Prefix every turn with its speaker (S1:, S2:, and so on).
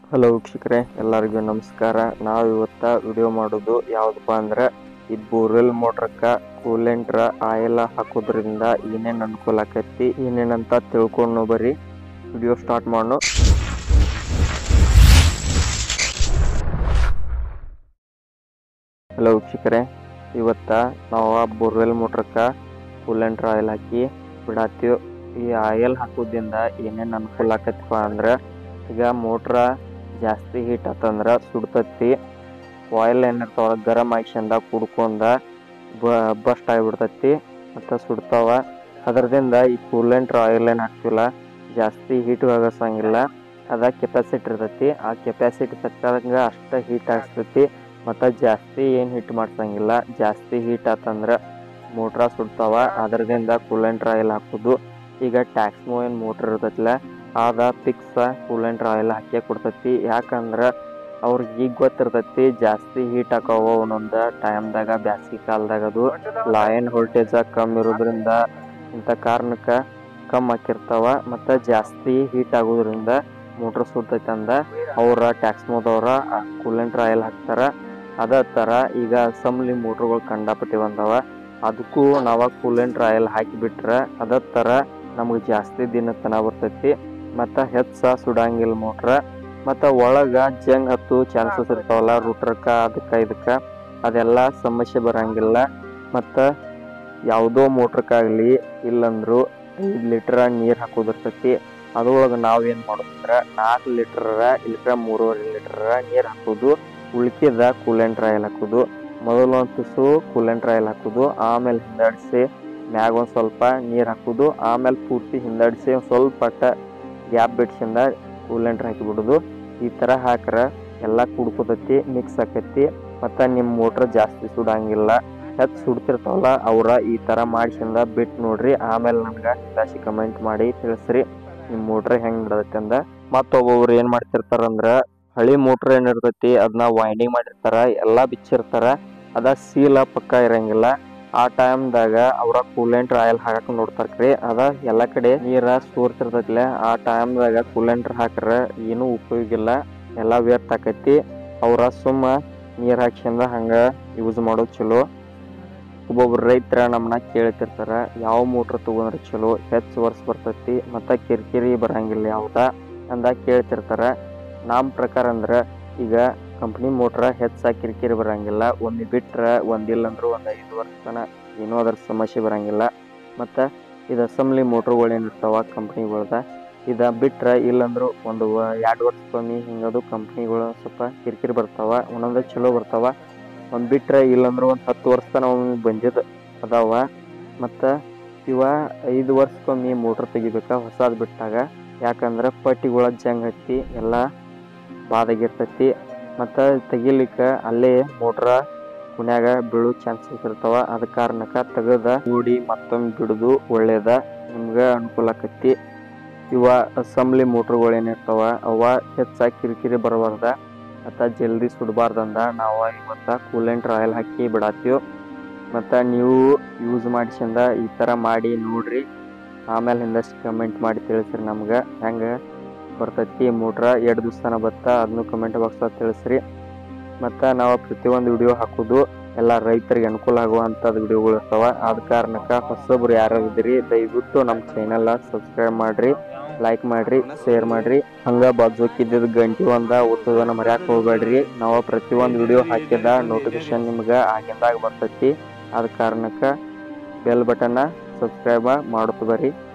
S1: hello ವೀಕ್ಷಕರೇ ಎಲ್ಲರಿಗೂ ನಮಸ್ಕಾರ ನಾವು ಇವತ್ತ ವಿಡಿಯೋ ಮಾಡೋದು ಯಾವುದಪ್ಪ ಅಂದ್ರೆ ಈ ಬೋರ್ವೆಲ್ ಮೋಟ್ರಕ್ಕ ಕೂಲೆಂಟ್ರ ಆಯಿಲ್ ಹಾಕೋದ್ರಿಂದ ಏನೇನು ಅನುಕೂಲ ಆಕೈತಿ ಏನೇನಂತ ತಿಳ್ಕೊಂಡು ಬರ್ರಿ ವಿಡಿಯೋ ಸ್ಟಾರ್ಟ್ ಮಾಡೋಣ ಹಲೋ ವೀಕ್ಷಕರೇ ಇವತ್ತ ನಾವು ಬೋರ್ವೆಲ್ ಮೋಟ್ರಕ್ಕ ಕೂಲೆಂಟ್ರ ಆಯಿಲ್ ಹಾಕಿ ಬಿಡಾತೀವಿ ಈ ಆಯಿಲ್ ಹಾಕೋದ್ರಿಂದ ಏನೇನು ಅನುಕೂಲ ಆಕೈತಪ್ಪ ಅಂದ್ರೆ ಈಗ ಮೋಟ್ರ ಜಾಸ್ತಿ ಹೀಟ್ ಆತಂದ್ರ ಸುಡ್ತತಿ ಆಯಿಲ್ ಏನಿರ್ತಾವ ಗರಂ ಆಯ್ಸಂದ ಕುಡ್ಕೊಂಡ ಬಸ್ಟ್ ಆಗಿಬಿಡ್ತೈತಿ ಮತ್ತು ಸುಡ್ತಾವ ಅದರದಿಂದ ಈ ಕೂಲೆಂಟ್ ಆಯಿಲ್ ಏನು ಹಾಕ್ತಿವಲ್ಲ ಜಾಸ್ತಿ ಹೀಟ್ ಆಗಸಂಗಿಲ್ಲ ಅದ ಕೆಪಾಸಿಟಿ ಇರ್ತೈತಿ ಆ ಕೆಪಾಸಿಟಿ ತಕ್ಕಂಗೆ ಅಷ್ಟ ಹೀಟ್ ಆಗಿಸ್ತೈತಿ ಮತ್ತು ಜಾಸ್ತಿ ಏನು ಹೀಟ್ ಮಾಡ್ಸಂಗಿಲ್ಲ ಜಾಸ್ತಿ ಹೀಟ್ ಆತಂದ್ರೆ ಮೋಟ್ರ ಸುಡ್ತಾವ ಅದರದಿಂದ ಕೂಲೆಂಟ್ ಆಯಿಲ್ ಹಾಕೋದು ಈಗ ಟ್ಯಾಕ್ಸ್ಮೋ ಏನು ಮೋಟ್ರ್ ಇರ್ತೈತಿಲ್ಲ ಆದ ಫಿಕ್ಸ್ ಕೂಲೆಂಟ್ ಆಯಿಲ್ ಹಾಕಿ ಕೊಡ್ತೈತಿ ಯಾಕಂದ್ರೆ ಅವ್ರಿಗೆ ಈಗ ಗೊತ್ತಿರ್ತೈತಿ ಜಾಸ್ತಿ ಹೀಟ್ ಹಾಕಾವ ಒಂದೊಂದು ಟೈಮ್ದಾಗ ಬ್ಯಾಸಿಗೆ ಕಾಲದಾಗ ಅದು ಲೈನ್ ವೋಲ್ಟೇಜ್ ಕಮ್ಮಿ ಇರೋದ್ರಿಂದ ಇಂಥ ಕಾರಣಕ್ಕೆ ಕಮ್ಮಿ ಹಾಕಿರ್ತಾವ ಮತ್ತು ಜಾಸ್ತಿ ಹೀಟ್ ಆಗೋದ್ರಿಂದ ಮೋಟ್ರ್ ಸುಡ್ತೈತೆ ಅಂದ ಅವ್ರ ಟ್ಯಾಕ್ಸ್ಮೋದವ್ರ ಕೂಲೆಂಟ್ ಆಯಿಲ್ ಹಾಕ್ತಾರ ಅದೇ ಥರ ಈಗ ಅಸೆಂಬ್ಲಿ ಮೋಟ್ರ್ಗಳು ಕಂಡಾಪಟ್ಟಿ ಬಂದವ ಅದಕ್ಕೂ ನಾವು ಕೂಲೆಂಟ್ ಆಯಿಲ್ ಹಾಕಿಬಿಟ್ರೆ ಅದೇ ಥರ ನಮಗೆ ಜಾಸ್ತಿ ದಿನ ತನ ಬರ್ತೈತಿ ಮತ್ತು ಹೆಚ್ಚ ಸುಡಂಗಿಲ್ಲ ಮೋಟ್ರ ಮತ್ತು ಒಳಗೆ ಜಂಗ್ ಹತ್ತು ಚಾನ್ಸಸ್ ಇರ್ತಾವಲ್ಲ ರೂಟ್ರಕ್ಕ ಅದಕ್ಕೆ ಇದಕ್ಕೆ ಅದೆಲ್ಲ ಸಮಸ್ಯೆ ಬರಂಗಿಲ್ಲ ಮತ್ತು ಯಾವುದೋ ಮೋಟ್ರಕ್ಕಾಗಲಿ ಇಲ್ಲಂದ್ರು ಐದು ಲೀಟ್ರ ನೀರು ಹಾಕೋದಿರ್ತೈತಿ ಅದ್ರೊಳಗೆ ನಾವು ಏನು ಮಾಡೋದಂದ್ರೆ ನಾಲ್ಕು ಲೀಟ್ರರ ಇಲ್ಲಕ ಮೂರುವರೆ ಲೀಟ್ರರ ನೀರು ಹಾಕೋದು ಉಳ್ಕಿದ ಕೂಲೆಂಟ್ ಆಯಿಲ್ ಹಾಕೋದು ಮೊದಲು ಒಂದು ತುಸು ಕೂಲೆಂಟ್ ಆಯಿಲ್ ಹಾಕೋದು ಆಮೇಲೆ ಹಿಂದಾಡಿಸಿ ಮ್ಯಾಗ ಒಂದು ಸ್ವಲ್ಪ ನೀರು ಹಾಕೋದು ಆಮೇಲೆ ಪೂರ್ತಿ ಹಿಂದಾಡಿಸಿ ಒಂದು ಸ್ವಲ್ಪ ಪಟ್ಟ ಗ್ಯಾಪ್ ಬಿಡ್ಸಿಂದ ಕೂಲೆಂಟ್ರ್ ಹಾಕಿಬಿಡೋದು ಈ ಥರ ಹಾಕ್ರೆ ಎಲ್ಲ ಕುಡ್ಕೋತೈತಿ ಮಿಕ್ಸ್ ಆಕೈತಿ ಮತ್ತು ನಿಮ್ಮ ಮೋಟ್ರ್ ಜಾಸ್ತಿ ಸುಡಂಗಿಲ್ಲ ಹೆಚ್ಚು ಸುಡ್ತಿರ್ತಾವಲ್ಲ ಅವ್ರ ಈ ಥರ ಮಾಡ್ಸಿಂದ ಬಿಟ್ಟು ನೋಡ್ರಿ ಆಮೇಲೆ ನನಗೆ ಜಾಸ್ತಿ ಕಮೆಂಟ್ ಮಾಡಿ ತಿಳಿಸ್ರಿ ನಿಮ್ಮ ಮೋಟ್ರ್ ಹೆಂಗೆ ಬಿಡತೈತಿ ಅಂದ ಮತ್ತು ಒಬ್ಬೊಬ್ರು ಏನು ಮಾಡ್ತಿರ್ತಾರಂದ್ರೆ ಹಳಿ ಮೋಟ್ರ್ ಏನಿರ್ತೈತಿ ಅದನ್ನ ವೈಂಡಿಂಗ್ ಮಾಡಿರ್ತಾರ ಎಲ್ಲ ಬಿಚ್ಚಿರ್ತಾರ ಅದ ಸೀಲ ಪಕ್ಕ ಇರಂಗಿಲ್ಲ ಆ ಟೈಮ್ದಾಗ ಅವ್ರ ಕೂಲೆಂಟ್ ಆಯಿಲ್ ಹಾಕಕ್ ನೋಡ್ತಾರ್ರಿ ಅದ ಎಲ್ಲ ಕಡೆ ನೀರ ಸೋರ್ತಿರ್ತೈತಿಲ್ಲ ಆ ಟೈಮ್ದಾಗ ಕೂಲೆಂಟ್ರ್ ಹಾಕ್ರ ಏನೂ ಉಪಯೋಗ ಇಲ್ಲ ಎಲ್ಲ ವ್ಯರ್ಥ ಆಕೈತಿ ಅವ್ರ ಸುಮ್ಮ ನೀರ್ ಹಾಕ್ಸಿಂದ ಹಂಗ ಯೂಸ್ ಮಾಡೋದು ಚಲೋ ಒಬ್ಬೊಬ್ರು ರೈತರ ನಮ್ಮನ್ನ ಕೇಳ್ತಿರ್ತಾರ ಯಾವ ಮೋಟ್ರ್ ತಗೊಂಡ್ರೆ ಚಲೋ ಹೆಚ್ಚು ವರ್ಷ ಬರ್ತೈತಿ ಮತ್ತು ಕಿರಿಕಿರಿ ಬರಂಗಿಲ್ಲ ಯಾವ್ದ ಅಂದ ಕೇಳ್ತಿರ್ತಾರ ನಮ್ಮ ಪ್ರಕಾರ ಅಂದ್ರೆ ಈಗ ಕಂಪ್ನಿ ಮೋಟ್ರ ಹೆಚ್ಚಾಗಿ ಕಿರಿಕಿರಿ ಬರಂಗಿಲ್ಲ ಒಂದು ಬಿಟ್ರೆ ಒಂದಿಲ್ಲ ಅಂದ್ರೂ ಒಂದು ಐದು ವರ್ಷ ತನ ಏನೂ ಅದ್ರ ಸಮಸ್ಯೆ ಬರಂಗಿಲ್ಲ ಮತ್ತು ಇದು ಅಸೆಂಬ್ಲಿ ಮೋಟ್ರ್ಗಳು ಏನಿರ್ತಾವ ಕಂಪ್ನಿಗಳ್ದ ಇದು ಬಿಟ್ರೆ ಇಲ್ಲಂದ್ರೂ ಒಂದು ಎರಡು ವರ್ಷಕ್ಕೊಮ್ಮೆ ಹಿಂಗದು ಕಂಪ್ನಿಗಳು ಸ್ವಲ್ಪ ಕಿರಿಕಿರಿ ಬರ್ತಾವ ಒಂದೊಂದು ಚಲೋ ಬರ್ತಾವ ಒಂದು ಬಿಟ್ರೆ ಇಲ್ಲಂದ್ರೂ ಒಂದು ಹತ್ತು ವರ್ಷ ತನಕ ಒಮ್ಮೆ ಬಂದಿದ್ದು ಅದಾವ ಮತ್ತು ಇವ ಐದು ವರ್ಷಕ್ಕೊಮ್ಮೆ ಮೋಟ್ರ್ ತೆಗಿಬೇಕಾ ಹೊಸದು ಬಿಟ್ಟಾಗ ಯಾಕಂದ್ರೆ ಪಟ್ಟಿಗಳ ಜಂಗ್ ಹತ್ತಿ ಎಲ್ಲ ಬಾದಾಗಿರ್ತೈತಿ ಮತ್ತು ತೆಗಿಲಿಕ್ಕೆ ಅಲ್ಲೇ ಮೋಟ್ರ ಕುನ್ಯಾಗ ಬೀಳೋ ಚಾನ್ಸಸ್ ಇರ್ತಾವ ಅದ ಕಾರಣಕ್ಕೆ ತೆಗೆದ ಕೂಡಿ ಮತ್ತೊಮ್ಮೆ ಬಿಡುದು ಒಳ್ಳೇದ ನಿಮ್ಗೆ ಅನುಕೂಲ ಆಕೈತಿ ಇವ ಅಸೆಂಬ್ಲಿ ಮೋಟ್ರ್ಗಳು ಏನಿರ್ತಾವ ಅವ ಹೆಚ್ಚಾಗಿ ಕಿರಿಕಿರಿ ಬರಬಾರ್ದ ಮತ್ತು ಜಲ್ದಿ ಸುಡಬಾರ್ದಂದ ನಾವು ಇವತ್ತು ಕೂಲೆಂಟ್ ಆಯಿಲ್ ಹಾಕಿ ಬಿಡತ್ತೀವಿ ಮತ್ತು ನೀವು ಯೂಸ್ ಮಾಡಿಸಿಂದ ಈ ಥರ ಮಾಡಿ ನೋಡ್ರಿ ಆಮೇಲೆ ಹಿಂದಷ್ಟು ಕಮೆಂಟ್ ಮಾಡಿ ತಿಳಿಸ್ರಿ ನಮ್ಗೆ ಹೆಂಗೆ ಬರ್ತೈತಿ ಮೋಟ್ರ ಎರಡು ದಿವ್ಸ ತನಕ ಬತ್ತಾ ಅದನ್ನು ಕಮೆಂಟ್ ಬಾಕ್ಸ್ದಾಗ ತಿಳಿಸ್ರಿ ಮತ್ತು ನಾವು ಪ್ರತಿಯೊಂದು ವಿಡಿಯೋ ಹಾಕೋದು ಎಲ್ಲ ರೈತರಿಗೆ ಅನುಕೂಲ ಆಗುವಂಥದ್ದು ವಿಡಿಯೋಗಳು ಇರ್ತಾವ ಆದ ಕಾರಣಕ್ಕೆ ಹೊಸಬ್ರು ಯಾರು ಇದ್ದೀರಿ ದಯವಿಟ್ಟು ನಮ್ಮ ಚಾನಲ್ನ ಸಬ್ಸ್ಕ್ರೈಬ್ ಮಾಡಿರಿ ಲೈಕ್ ಮಾಡಿರಿ ಶೇರ್ ಮಾಡಿರಿ ಹಂಗೆ ಬಾಜುಕಿದ್ದಿದ್ದು ಗಂಟೆ ಒಂದ ಒತ್ತೋದನ್ನ ಮರ್ಯಾಕೆ ಹೋಗ್ಬೇಡ್ರಿ ನಾವು ಪ್ರತಿಯೊಂದು ವಿಡಿಯೋ ಹಾಕಿದ ನೋಟಿಫಿಕೇಶನ್ ನಿಮ್ಗೆ ಆಗಿಂದಾಗ ಬರ್ತೈತಿ ಆದ ಕಾರಣಕ್ಕೆ ಬೆಲ್ ಬಟನ್ನ ಸಬ್ಸ್ಕ್ರೈಬ್ ಮಾಡುತ್ತ ಬರ್ರಿ